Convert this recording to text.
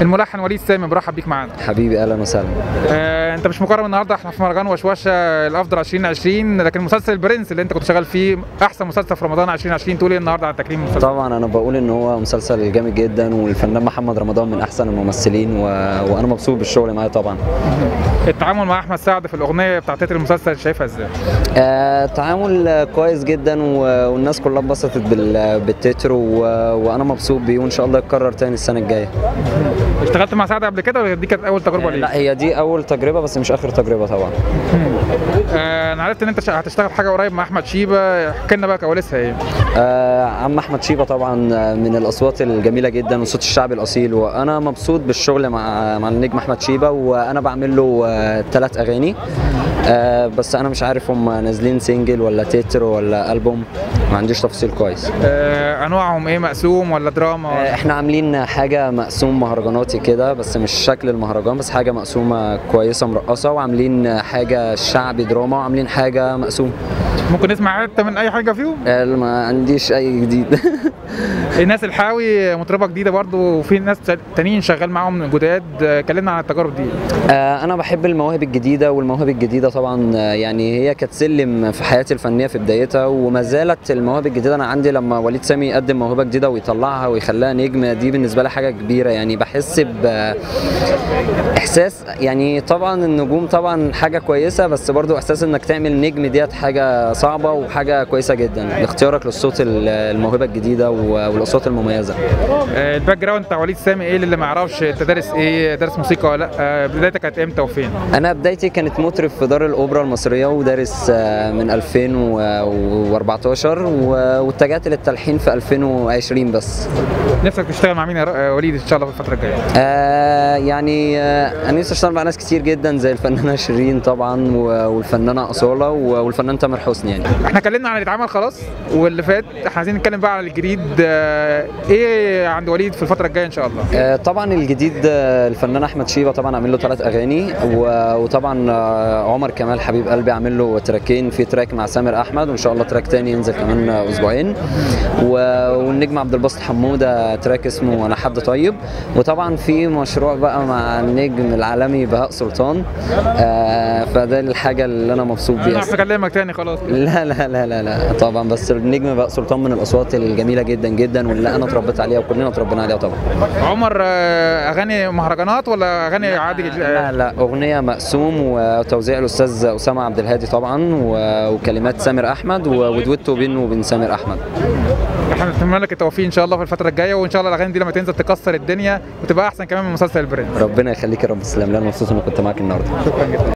الملحن وليد سامي برحب بيك معانا حبيبي اهلا وسهلا آه، انت مش مكرم النهارده احنا في مهرجان وشوشه الافضل 2020 لكن مسلسل البرنس اللي انت كنت شغال فيه احسن مسلسل في رمضان 2020 تقول ايه النهارده على تكريم المسلسل طبعا انا بقول ان هو مسلسل جامد جدا والفنان محمد رمضان من احسن الممثلين و... وانا مبسوط بالشغل معاه طبعا التعامل مع احمد سعد في الاغنيه بتاعت تتر المسلسل شايفها ازاي آه تعامل كويس جدا و... والناس كلها اتبسطت بال... بالتتر و... وانا مبسوط بيه وان شاء الله يتكرر تاني السنه الجايه اشتغلت مع سعد قبل كده ولا دي كانت اول تجربه آه ليك لا هي دي اول تجربه بس مش اخر تجربه طبعا آه، انا عرفت ان انت شا- هتشتغل حاجه قريب مع احمد شيبه احكي لنا بقى كواليسها ايه آه عم احمد شيبه طبعا من الاصوات الجميله جدا وصوت الشعب الاصيل وانا مبسوط بالشغل مع مع النجم احمد شيبه وانا بعمل له آه ثلاث اغاني آه بس انا مش عارف هم نازلين سنجل ولا تتر ولا البوم ما عنديش تفصيل كويس آه، انواعهم ايه مقسوم ولا دراما آه، ولا احنا عاملين حاجه مقسوم مهرجاناتي كده بس مش شكل المهرجان بس حاجه مقسومه كويسه مرقصه وعاملين حاجه شعبي دراما وعاملين حاجه مقسوم ممكن نسمع حته من اي حاجه فيهم آه، ما عنديش اي جديد الناس الحاوي مطربه جديده برضو وفي ناس تانيين شغال معاهم جداد آه، كلمنا عن التجارب دي آه، انا بحب المواهب الجديده والمواهب الجديده طبعا آه، يعني هي كانت سلم في حياتي الفنيه في بدايتها وما زالت المواهب الجديده انا عندي لما وليد سامي يقدم موهبه جديده ويطلعها ويخليها نجم دي بالنسبه لي حاجه كبيره يعني بحس ب احساس يعني طبعا النجوم طبعا حاجه كويسه بس برضو احساس انك تعمل نجم ديت حاجه صعبه وحاجه كويسه جدا اختيارك للصوت ال- الموهبه الجديده و- والاصوات المميزه آه، الباك جراوند بتاع وليد سامي ايه اللي ما يعرفش انت دارس ايه دارس موسيقى ولا لا آه، بدايتك كانت امتى وفين انا بدايتي كانت مطرب في دار الاوبرا المصريه ودارس آه، من 2014 و- واتجهت للتلحين في 2020 بس نفسك تشتغل مع مين يا ر- آه، وليد ان شاء الله في الفتره الجايه آه يعني آه انا نفسي اشتغل مع ناس كتير جدا زي الفنانه شيرين طبعا و- والفنانه اصاله و- والفنان تامر حسني يعني احنا اتكلمنا عن اللي اتعمل خلاص واللي فات احنا عايزين نتكلم بقى عن الجديد آه، ايه عند وليد في الفتره الجايه ان شاء الله آه، طبعا الجديد آه، الفنان احمد شيبه طبعا عامل له ثلاث اغاني و- وطبعا آه، عمر كمال حبيب قلبي عامل له تراكين في تراك مع سامر احمد وان شاء الله تراك تاني ينزل كمان آه، اسبوعين و- والنجم عبد الباسط حموده تراك اسمه انا حد طيب وطبعا في مشروع بقى مع النجم العالمي بهاء سلطان آه، فده الحاجه اللي انا مبسوط انا بيها مش هكلمك تاني خلاص لا لا لا لا لا طبعا بس النجم بقى سلطان من الاصوات الجميله جدا جدا واللي انا اتربيت عليها وكلنا اتربينا عليها طبعا عمر آه، اغاني مهرجانات ولا اغاني عادي لا لا اغنيه مقسوم وتوزيع الاستاذ اسامه عبد الهادي طبعا و- وكلمات سامر احمد و- ودويتو بينه وبين سامر احمد احنا نتمنى لك التوفيق ان شاء الله في الفتره الجايه وان شاء الله الاغاني دي لما تنزل تكسر الدنيا وتبقى احسن كمان من مسلسل البرنس ربنا يخليك يا رب تسلم لي انا مبسوط اني كنت معاك النهارده شكرا جدا